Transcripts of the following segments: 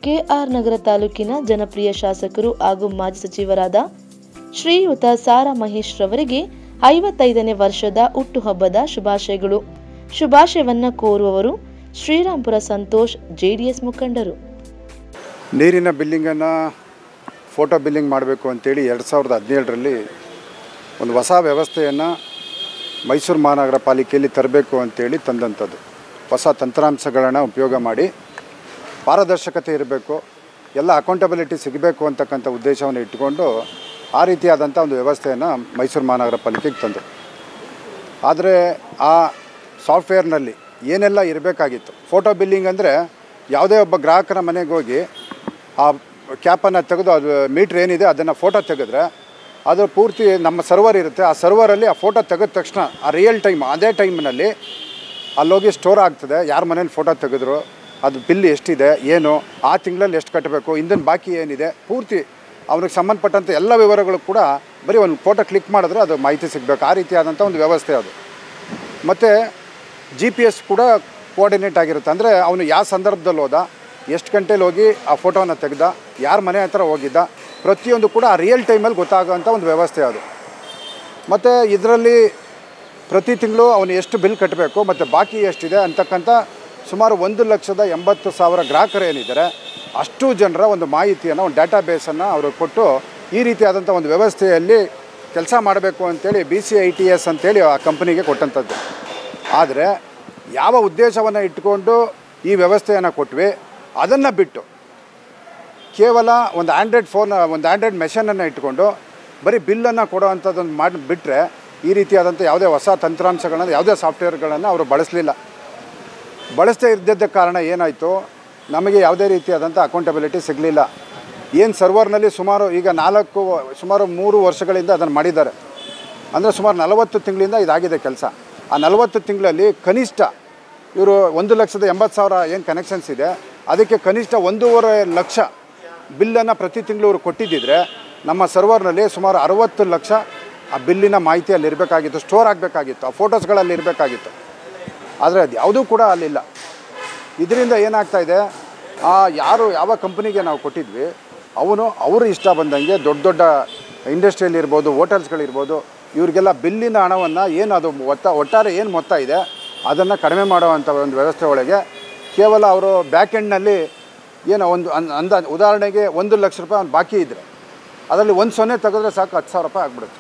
K R ನಗರ ತಾಲೂಕಿನ ಜನಪ್ರಿಯ ಶಾಸಕರು ಹಾಗೂ ಮಾಜಿ ಸಚಿವರಾದ ಶ್ರೀಯುತ ಸಾರಾ ಮಹೇಶ್ ರವರಿಗೆ ಐವತ್ತೈದನೇ ವರ್ಷದ ಹುಟ್ಟುಹಬ್ಬದ ಶುಭಾಶಯಗಳು ಶುಭಾಶಯವನ್ನ ಕೋರುವವರು ಶ್ರೀರಾಂಪುರ ಸಂತೋಷ್ ಜೆಡಿಎಸ್ ಮುಖಂಡರು ನೀರಿನ ಬಿಲ್ಲಿಂಗನ್ನು ಫೋಟೋ ಬಿಲ್ಲಿಂಗ್ ಮಾಡಬೇಕು ಅಂತೇಳಿ ಎರಡು ಸಾವಿರದ ಹದಿನೇಳರಲ್ಲಿ ಒಂದು ಹೊಸ ವ್ಯವಸ್ಥೆಯನ್ನು ಮೈಸೂರು ಮಹಾನಗರ ಪಾಲಿಕೆಯಲ್ಲಿ ತರಬೇಕು ಅಂತೇಳಿ ತಂದಂಥದ್ದು ಹೊಸ ತಂತ್ರಾಂಶಗಳನ್ನು ಉಪಯೋಗ ಮಾಡಿ ಪಾರದರ್ಶಕತೆ ಇರಬೇಕು ಎಲ್ಲ ಅಕೌಂಟಬಿಲಿಟಿ ಸಿಗಬೇಕು ಅಂತಕ್ಕಂಥ ಉದ್ದೇಶವನ್ನು ಇಟ್ಟುಕೊಂಡು ಆ ರೀತಿಯಾದಂಥ ಒಂದು ವ್ಯವಸ್ಥೆಯನ್ನು ಮೈಸೂರು ಮಹಾನಗರ ಪಾಲಿಕೆಗೆ ತಂದರು ಆದರೆ ಆ ಸಾಫ್ಟ್ವೇರ್ನಲ್ಲಿ ಏನೆಲ್ಲ ಇರಬೇಕಾಗಿತ್ತು ಫೋಟೋ ಬಿಲ್ಲಿಂಗ್ ಅಂದರೆ ಯಾವುದೇ ಒಬ್ಬ ಗ್ರಾಹಕನ ಮನೆಗೆ ಹೋಗಿ ಆ ಕ್ಯಾಪನ್ನು ತೆಗೆದು ಅದು ಮೀಟ್ರ್ ಏನಿದೆ ಅದನ್ನು ಫೋಟೋ ತೆಗೆದ್ರೆ ಅದು ಪೂರ್ತಿ ನಮ್ಮ ಸರ್ವರ್ ಇರುತ್ತೆ ಆ ಸರ್ವರಲ್ಲಿ ಆ ಫೋಟೋ ತೆಗೆದ ತಕ್ಷಣ ಆ ರಿಯಲ್ ಟೈಮ್ ಅದೇ ಟೈಮ್ನಲ್ಲಿ ಅಲ್ಲೋಗಿ ಸ್ಟೋರ್ ಆಗ್ತದೆ ಯಾರ ಮನೇಲಿ ಫೋಟೋ ತೆಗೆದ್ರು ಅದು ಬಿಲ್ ಎಷ್ಟಿದೆ ಏನು ಆ ತಿಂಗಳಲ್ಲಿ ಎಷ್ಟು ಕಟ್ಟಬೇಕು ಇಂದಿನ ಬಾಕಿ ಏನಿದೆ ಪೂರ್ತಿ ಅವ್ನಿಗೆ ಸಂಬಂಧಪಟ್ಟಂಥ ಎಲ್ಲ ವಿವರಗಳು ಕೂಡ ಬರೀ ಒಂದು ಫೋಟೋ ಕ್ಲಿಕ್ ಮಾಡಿದ್ರೆ ಅದು ಮಾಹಿತಿ ಸಿಗಬೇಕು ಆ ರೀತಿಯಾದಂಥ ಒಂದು ವ್ಯವಸ್ಥೆ ಅದು ಮತ್ತು ಜಿ ಪಿ ಎಸ್ ಕೂಡ ಕೋಆರ್ಡಿನೇಟ್ ಆಗಿರುತ್ತೆ ಅಂದರೆ ಅವನು ಯಾವ ಸಂದರ್ಭದಲ್ಲಿ ಹೋದ ಎಷ್ಟು ಗಂಟೇಲಿ ಹೋಗಿ ಆ ಫೋಟೋನ ತೆಗೆದ ಯಾರ ಮನೆ ಹತ್ರ ಹೋಗಿದ್ದ ಪ್ರತಿಯೊಂದು ಕೂಡ ಆ ರಿಯಲ್ ಟೈಮಲ್ಲಿ ಗೊತ್ತಾಗೋಂಥ ಒಂದು ವ್ಯವಸ್ಥೆ ಅದು ಮತ್ತು ಇದರಲ್ಲಿ ಪ್ರತಿ ತಿಂಗಳು ಅವನು ಎಷ್ಟು ಬಿಲ್ ಕಟ್ಟಬೇಕು ಮತ್ತು ಬಾಕಿ ಎಷ್ಟಿದೆ ಅಂತಕ್ಕಂಥ ಸುಮಾರು ಒಂದು ಲಕ್ಷದ ಎಂಬತ್ತು ಸಾವಿರ ಗ್ರಾಹಕರು ಏನಿದ್ದಾರೆ ಅಷ್ಟು ಜನರ ಒಂದು ಮಾಹಿತಿಯನ್ನು ಒಂದು ಡಾಟಾ ಬೇಸನ್ನು ಅವರು ಕೊಟ್ಟು ಈ ರೀತಿಯಾದಂಥ ಒಂದು ವ್ಯವಸ್ಥೆಯಲ್ಲಿ ಕೆಲಸ ಮಾಡಬೇಕು ಅಂತೇಳಿ B C I T S ಅಂತೇಳಿ ಆ ಕಂಪನಿಗೆ ಕೊಟ್ಟಂಥದ್ದು ಆದರೆ ಯಾವ ಉದ್ದೇಶವನ್ನು ಇಟ್ಕೊಂಡು ಈ ವ್ಯವಸ್ಥೆಯನ್ನು ಕೊಟ್ವಿ ಅದನ್ನು ಬಿಟ್ಟು ಕೇವಲ ಒಂದು ಆ್ಯಂಡ್ರಾಯ್ಡ್ ಫೋನ್ ಒಂದು ಆ್ಯಂಡ್ರಾಯ್ಡ್ ಮೆಷನನ್ನು ಇಟ್ಕೊಂಡು ಬರೀ ಬಿಲ್ಲನ್ನು ಕೊಡೋ ಅಂಥದ್ದನ್ನು ಮಾಡಿ ಬಿಟ್ಟರೆ ಈ ರೀತಿಯಾದಂಥ ಯಾವುದೇ ಹೊಸ ತಂತ್ರಾಂಶಗಳನ್ನು ಯಾವುದೇ ಸಾಫ್ಟ್ವೇರ್ಗಳನ್ನು ಅವರು ಬಳಸಲಿಲ್ಲ ಬಳಸದೇ ಇದ್ದಿದ್ದ ಕಾರಣ ಏನಾಯಿತು ನಮಗೆ ಯಾವುದೇ ರೀತಿಯಾದಂಥ ಅಕೌಂಟಬಿಲಿಟಿ ಸಿಗಲಿಲ್ಲ ಏನು ಸರ್ವರ್ನಲ್ಲಿ ಸುಮಾರು ಈಗ ನಾಲ್ಕು ಸುಮಾರು ಮೂರು ವರ್ಷಗಳಿಂದ ಅದನ್ನು ಮಾಡಿದ್ದಾರೆ ಅಂದರೆ ಸುಮಾರು ನಲವತ್ತು ತಿಂಗಳಿಂದ ಇದಾಗಿದೆ ಕೆಲಸ ಆ ನಲವತ್ತು ತಿಂಗಳಲ್ಲಿ ಕನಿಷ್ಠ ಇವರು ಒಂದು ಲಕ್ಷದ ಎಂಬತ್ತು ಸಾವಿರ ಏನು ಕನೆಕ್ಷನ್ಸ್ ಇದೆ ಅದಕ್ಕೆ ಕನಿಷ್ಠ ಒಂದೂವರೆ ಲಕ್ಷ ಬಿಲ್ಲನ್ನು ಪ್ರತಿ ತಿಂಗಳು ಇವರು ಕೊಟ್ಟಿದ್ದಿದ್ರೆ ನಮ್ಮ ಸರ್ವರ್ನಲ್ಲಿ ಸುಮಾರು ಅರವತ್ತು ಲಕ್ಷ ಆ ಬಿಲ್ಲಿನ ಮಾಹಿತಿ ಅಲ್ಲಿ ಇರಬೇಕಾಗಿತ್ತು ಸ್ಟೋರ್ ಆಗಬೇಕಾಗಿತ್ತು ಆ ಫೋಟೋಸ್ಗಳಲ್ಲಿ ಇರಬೇಕಾಗಿತ್ತು ಆದರೆ ಅದು ಯಾವುದೂ ಕೂಡ ಅಲ್ಲಿಲ್ಲ ಇದರಿಂದ ಏನಾಗ್ತಾ ಇದೆ ಆ ಯಾರು ಯಾವ ಕಂಪ್ನಿಗೆ ನಾವು ಕೊಟ್ಟಿದ್ವಿ ಅವನು ಅವರು ಇಷ್ಟ ಬಂದಂಗೆ ದೊಡ್ಡ ದೊಡ್ಡ ಇಂಡಸ್ಟ್ರಿಯಲ್ಲಿ ಇರ್ಬೋದು ಹೋಟೆಲ್ಸ್ಗಳಿರ್ಬೋದು ಇವರಿಗೆಲ್ಲ ಬಿಲ್ಲಿನ ಹಣವನ್ನು ಏನು ಅದು ಒತ್ತ ಒಟ್ಟಾರೆ ಏನು ಮೊತ್ತ ಇದೆ ಅದನ್ನು ಕಡಿಮೆ ಮಾಡುವಂಥ ಒಂದು ವ್ಯವಸ್ಥೆ ಒಳಗೆ ಕೇವಲ ಅವರು ಬ್ಯಾಕ್ ಎಂಡ್ನಲ್ಲಿ ಏನೋ ಒಂದು ಅನ್ ಅಂದ ಉದಾಹರಣೆಗೆ ಒಂದು ಲಕ್ಷ ರೂಪಾಯಿ ಅವ್ನು ಬಾಕಿ ಇದ್ದರೆ ಅದರಲ್ಲಿ ಒಂದು ಸೊನ್ನೆ ತೆಗೆದ್ರೆ ಸಾಕು ಹತ್ತು ಸಾವಿರ ರೂಪಾಯಿ ಆಗ್ಬಿಡುತ್ತೆ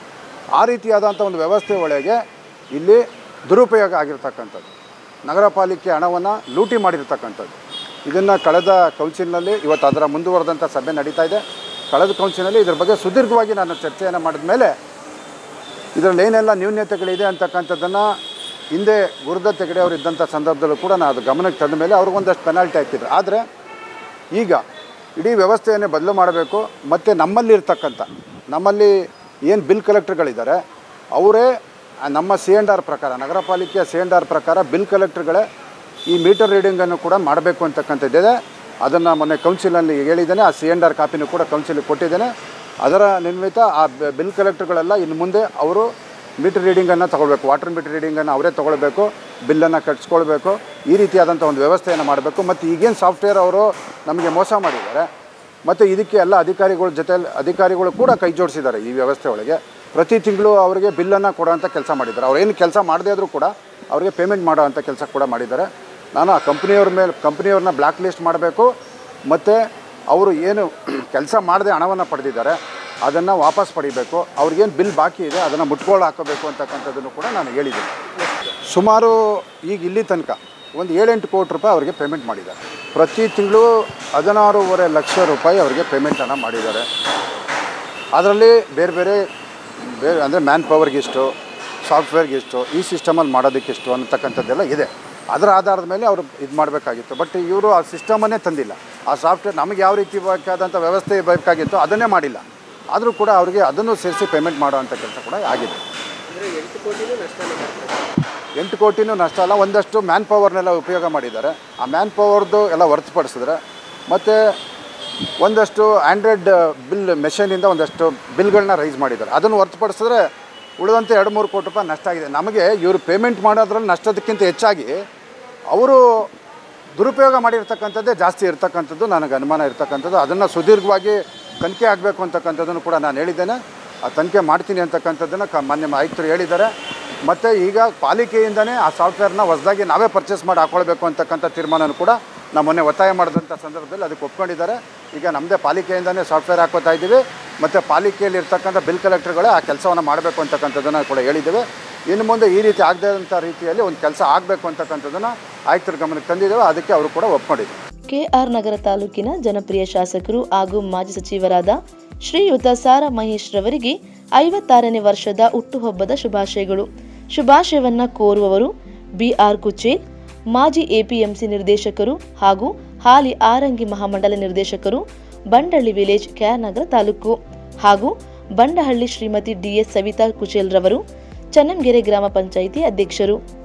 ಆ ರೀತಿಯಾದಂಥ ಒಂದು ವ್ಯವಸ್ಥೆ ಒಳಗೆ ಇಲ್ಲಿ ದುರುಪಯೋಗ ಆಗಿರ್ತಕ್ಕಂಥದ್ದು ನಗರ ಪಾಲಿಕೆ ಹಣವನ್ನು ಲೂಟಿ ಮಾಡಿರ್ತಕ್ಕಂಥದ್ದು ಇದನ್ನು ಕಳೆದ ಕೌನ್ಸಿಲ್ನಲ್ಲಿ ಇವತ್ತು ಅದರ ಮುಂದುವರೆದಂಥ ಸಭೆ ನಡೀತಾ ಇದೆ ಕಳೆದ ಕೌನ್ಸಿಲ್ನಲ್ಲಿ ಇದ್ರ ಬಗ್ಗೆ ಸುದೀರ್ಘವಾಗಿ ನಾನು ಚರ್ಚೆಯನ್ನು ಮಾಡಿದ ಮೇಲೆ ಇದರಲ್ಲಿ ಏನೆಲ್ಲ ನ್ಯೂನ್ಯತೆಗಳಿದೆ ಅಂತಕ್ಕಂಥದ್ದನ್ನು ಹಿಂದೆ ಗುರುದತ್ ಹೆಗಡೆ ಅವರು ಇದ್ದಂಥ ಸಂದರ್ಭದಲ್ಲೂ ಕೂಡ ನಾನು ಅದು ಗಮನಕ್ಕೆ ತಂದ ಮೇಲೆ ಅವ್ರಿಗೊಂದಷ್ಟು ಪೆನಾಲ್ಟಿ ಹಾಕಿದ್ರು ಆದರೆ ಈಗ ಇಡೀ ವ್ಯವಸ್ಥೆಯನ್ನೇ ಬದಲು ಮಾಡಬೇಕು ಮತ್ತು ನಮ್ಮಲ್ಲಿರ್ತಕ್ಕಂಥ ನಮ್ಮಲ್ಲಿ ಏನು ಬಿಲ್ ಕಲೆಕ್ಟರ್ಗಳಿದ್ದಾರೆ ಅವರೇ ಆ ನಮ್ಮ ಸಿ ಎಂಡ್ ಆರ್ ಪ್ರಕಾರ ನಗರ ಪಾಲಿಕೆಯ ಸಿ ಎಂಡ್ ಆರ್ ಪ್ರಕಾರ ಬಿಲ್ ಕಲೆಕ್ಟರ್ಗಳೇ ಈ ಮೀಟರ್ ರೀಡಿಂಗನ್ನು ಕೂಡ ಮಾಡಬೇಕು ಅಂತಕ್ಕಂಥದ್ದಿದೆ ಅದನ್ನು ಮೊನ್ನೆ ಕೌನ್ಸಿಲಲ್ಲಿ ಹೇಳಿದ್ದೇನೆ ಆ ಸಿ ಎಂಡ್ ಆರ್ ಕಾಪಿನೂ ಕೂಡ ಕೌನ್ಸಿಲಿಗೆ ಕೊಟ್ಟಿದ್ದೇನೆ ಅದರ ನಿಮಿತ್ತ ಆ ಬ- ಬಿಲ್ ಕಲೆಕ್ಟರ್ಗಳೆಲ್ಲ ಇನ್ನು ಮುಂದೆ ಅವರು ಮೀಟರ್ ರೀಡಿಂಗನ್ನು ತೊಗೊಳ್ಬೇಕು ವಾಟರ್ ಮೀಟರ್ ರೀಡಿಂಗನ್ನು ಅವರೇ ತೊಗೊಳ್ಬೇಕು ಬಿಲ್ಲನ್ನು ಕಟ್ಸ್ಕೊಳ್ಬೇಕು ಈ ರೀತಿಯಾದಂಥ ಒಂದು ವ್ಯವಸ್ಥೆಯನ್ನು ಮಾಡಬೇಕು ಮತ್ತು ಈಗೇನು ಸಾಫ್ಟ್ವೇರ್ ಅವರು ನಮಗೆ ಮೋಸ ಮಾಡಿದ್ದಾರೆ ಮತ್ತು ಇದಕ್ಕೆ ಎಲ್ಲ ಅಧಿಕಾರಿಗಳ ಜೊತೆ ಅಧಿಕಾರಿಗಳು ಕೂಡ ಕೈ ಜೋಡಿಸಿದ್ದಾರೆ ಈ ವ್ಯವಸ್ಥೆ ಒಳಗೆ ಪ್ರತಿ ತಿಂಗಳು ಅವರಿಗೆ ಬಿಲ್ಲನ್ನು ಕೊಡೋವಂಥ ಕೆಲಸ ಮಾಡಿದ್ದಾರೆ ಅವ್ರೇನು ಕೆಲಸ ಮಾಡದೇ ಆದರೂ ಕೂಡ ಅವರಿಗೆ ಪೇಮೆಂಟ್ ಮಾಡೋ ಅಂಥ ಕೆಲಸ ಕೂಡ ಮಾಡಿದ್ದಾರೆ ನಾನು ಆ ಕಂಪ್ನಿಯವ್ರ ಮೇಲೆ ಕಂಪ್ನಿಯವ್ರನ್ನ ಬ್ಲ್ಯಾಕ್ ಲಿಸ್ಟ್ ಮಾಡಬೇಕು ಮತ್ತು ಅವರು ಏನು ಕೆಲಸ ಮಾಡದೆ ಹಣವನ್ನು ಪಡೆದಿದ್ದಾರೆ ಅದನ್ನು ವಾಪಸ್ ಪಡಿಬೇಕು ಅವ್ರಿಗೇನು ಬಿಲ್ ಬಾಕಿ ಇದೆ ಅದನ್ನು ಮುಟ್ಕೊಳ್ಳ ಹಾಕೋಬೇಕು ಅಂತಕ್ಕಂಥದ್ದನ್ನು ಕೂಡ ನಾನು ಹೇಳಿದ್ದೀನಿ ಸುಮಾರು ಈಗ ಇಲ್ಲಿ ತನಕ ಒಂದು ಏಳೆಂಟು ಕೋಟಿ ರೂಪಾಯಿ ಅವರಿಗೆ ಪೇಮೆಂಟ್ ಮಾಡಿದ್ದಾರೆ ಪ್ರತಿ ತಿಂಗಳು ಹದಿನಾರೂವರೆ ಲಕ್ಷ ರೂಪಾಯಿ ಅವರಿಗೆ ಪೇಮೆಂಟನ್ನು ಮಾಡಿದ್ದಾರೆ ಅದರಲ್ಲಿ ಬೇರೆ ಬೇರೆ ಬೇರೆ ಅಂದರೆ ಮ್ಯಾನ್ ಪವರ್ಗಿಷ್ಟು ಸಾಫ್ಟ್ವೇರ್ಗಿಷ್ಟು ಈ ಸಿಸ್ಟಮಲ್ಲಿ ಮಾಡೋದಕ್ಕಿಷ್ಟು ಅನ್ನತಕ್ಕಂಥದ್ದೆಲ್ಲ ಇದೆ ಅದರ ಆಧಾರದ ಮೇಲೆ ಅವರು ಇದು ಮಾಡಬೇಕಾಗಿತ್ತು ಬಟ್ ಇವರು ಆ ಸಿಸ್ಟಮನ್ನೇ ತಂದಿಲ್ಲ ಆ ಸಾಫ್ಟ್ವೇರ್ ನಮಗೆ ಯಾವ ರೀತಿ ಬೇಕಾದಂಥ ವ್ಯವಸ್ಥೆ ಬೇಕಾಗಿತ್ತು ಅದನ್ನೇ ಮಾಡಿಲ್ಲ ಆದರೂ ಕೂಡ ಅವರಿಗೆ ಅದನ್ನು ಸೇರಿಸಿ ಪೇಮೆಂಟ್ ಮಾಡೋವಂಥ ಕೆಲಸ ಕೂಡ ಆಗಿದೆ ಎಂಟು ಕೋಟಿನೂ ನಷ್ಟ ಅಲ್ಲ ಒಂದಷ್ಟು ಮ್ಯಾನ್ ಪವರ್ನೆಲ್ಲ ಉಪಯೋಗ ಮಾಡಿದ್ದಾರೆ ಆ ಮ್ಯಾನ್ ಪವರ್ದು ಎಲ್ಲ ಹೊರತುಪಡಿಸಿದ್ರೆ ಮತ್ತು ಒಂದಷ್ಟು ಆ್ಯಂಡ್ರಾಯ್ಡ್ ಬಿಲ್ ಮೆಷಿನಿಂದ ಒಂದಷ್ಟು ಬಿಲ್ಗಳನ್ನ ರೈಸ್ ಮಾಡಿದ್ದಾರೆ ಅದನ್ನು ಹೊರತುಪಡಿಸಿದ್ರೆ ಉಳಿದಂತೆ ಎರಡು ಮೂರು ಕೋಟಿ ರೂಪಾಯಿ ನಷ್ಟ ಆಗಿದೆ ನಮಗೆ ಇವರು ಪೇಮೆಂಟ್ ಮಾಡೋದ್ರಲ್ಲಿ ನಷ್ಟದಕ್ಕಿಂತ ಹೆಚ್ಚಾಗಿ ಅವರು ದುರುಪಯೋಗ ಮಾಡಿರ್ತಕ್ಕಂಥದ್ದೇ ಜಾಸ್ತಿ ಇರ್ತಕ್ಕಂಥದ್ದು ನನಗೆ ಅನುಮಾನ ಇರ್ತಕ್ಕಂಥದ್ದು ಅದನ್ನು ಸುದೀರ್ಘವಾಗಿ ತನಿಖೆ ಆಗಬೇಕು ಅಂತಕ್ಕಂಥದ್ದನ್ನು ಕೂಡ ನಾನು ಹೇಳಿದ್ದೇನೆ ಆ ತನಿಖೆ ಮಾಡ್ತೀನಿ ಅಂತಕ್ಕಂಥದ್ದನ್ನು ಕ ಮಾನ್ಯ ಆಯುಕ್ತರು ಹೇಳಿದ್ದಾರೆ ಮತ್ತು ಈಗ ಪಾಲಿಕೆಯಿಂದನೇ ಆ ಸಾಫ್ಟ್ವೇರ್ನ ಹೊಸದಾಗಿ ನಾವೇ ಪರ್ಚೇಸ್ ಮಾಡಿ ಹಾಕ್ಕೊಳ್ಬೇಕು ಅಂತಕ್ಕಂಥ ತೀರ್ಮಾನನೂ ಕೂಡ ನಾವು ಮೊನ್ನೆ ಒತ್ತಾಯ ಮಾಡಿದಂಥ ಸಂದರ್ಭದಲ್ಲಿ ಅದಕ್ಕೆ ಒಪ್ಕೊಂಡಿದ್ದಾರೆ ಈಗ ನಮ್ಮದೇ ಪಾಲಿಕೆಯಿಂದನೇ ಸಾಫ್ಟ್ವೇರ್ ಹಾಕೋತಾ ಇದ್ದೀವಿ ಮತ್ತು ಪಾಲಿಕೆಯಲ್ಲಿ ಇರ್ತಕ್ಕಂಥ ಬಿಲ್ ಕಲೆಕ್ಟರ್ಗಳೇ ಆ ಕೆಲಸವನ್ನು ಮಾಡಬೇಕು ಅಂತಕ್ಕಂಥದ್ದನ್ನು ಕೂಡ ಹೇಳಿದ್ದೇವೆ ಇನ್ನು ಮುಂದೆ ಈ ರೀತಿ ಆಗದಂಥ ರೀತಿಯಲ್ಲಿ ಒಂದು ಕೆಲಸ ಆಗಬೇಕು ಅಂತಕ್ಕಂಥದ್ದನ್ನು ಆಯುಕ್ತರ ಗಮನಕ್ಕೆ ತಂದಿದ್ದೇವೆ ಅದಕ್ಕೆ ಅವರು ಕೂಡ ಒಪ್ಕೊಂಡಿದ್ದಾರೆ ಕೆಆರ್ ನಗರ ತಾಲೂಕಿನ ಜನಪ್ರಿಯ ಶಾಸಕರು ಹಾಗೂ ಮಾಜಿ ಸಚಿವರಾದ ಶ್ರೀಯುತ ಸಾರಾ ಮಹೇಶ್ ರವರಿಗೆ ಐವತ್ತಾರನೇ ವರ್ಷದ ಹುಟ್ಟುಹಬ್ಬದ ಶುಭಾಶಯಗಳು ಶುಭಾಶಯವನ್ನ ಕೋರುವವರು ಬಿಆರ್ ಕುಚೇಲ್ ಮಾಜಿ ಎಪಿಎಂಸಿ ನಿರ್ದೇಶಕರು ಹಾಗೂ ಹಾಲಿ ಆರಂಗಿ ಮಹಾಮಂಡಲ ನಿರ್ದೇಶಕರು ಬಂಡಳ್ಳಿ ವಿಲೇಜ್ ಕೆಆರ್ ನಗರ ತಾಲೂಕು ಹಾಗೂ ಬಂಡಹಳ್ಳಿ ಶ್ರೀಮತಿ ಡಿಎಸ್ ಸವಿತಾ ಕುಚೇಲ್ ರವರು ಚನ್ನಂಗೆರೆ ಗ್ರಾಮ ಪಂಚಾಯಿತಿ ಅಧ್ಯಕ್ಷರು